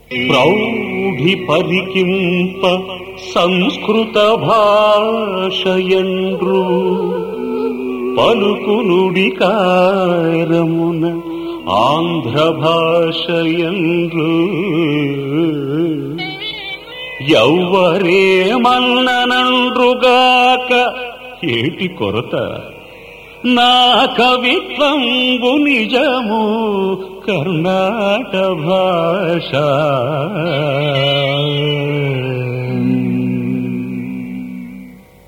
ప్రౌఢి పరికింప సంస్కృత భాషయండ్రు పలుకునుడి కారమున ఆంధ్ర భాషయండ్రు ఎవ్వరేమన్ననండ్రుగాక ఏటి కొరత నా కవిత్వంబు నిజము కర్ణాట భాష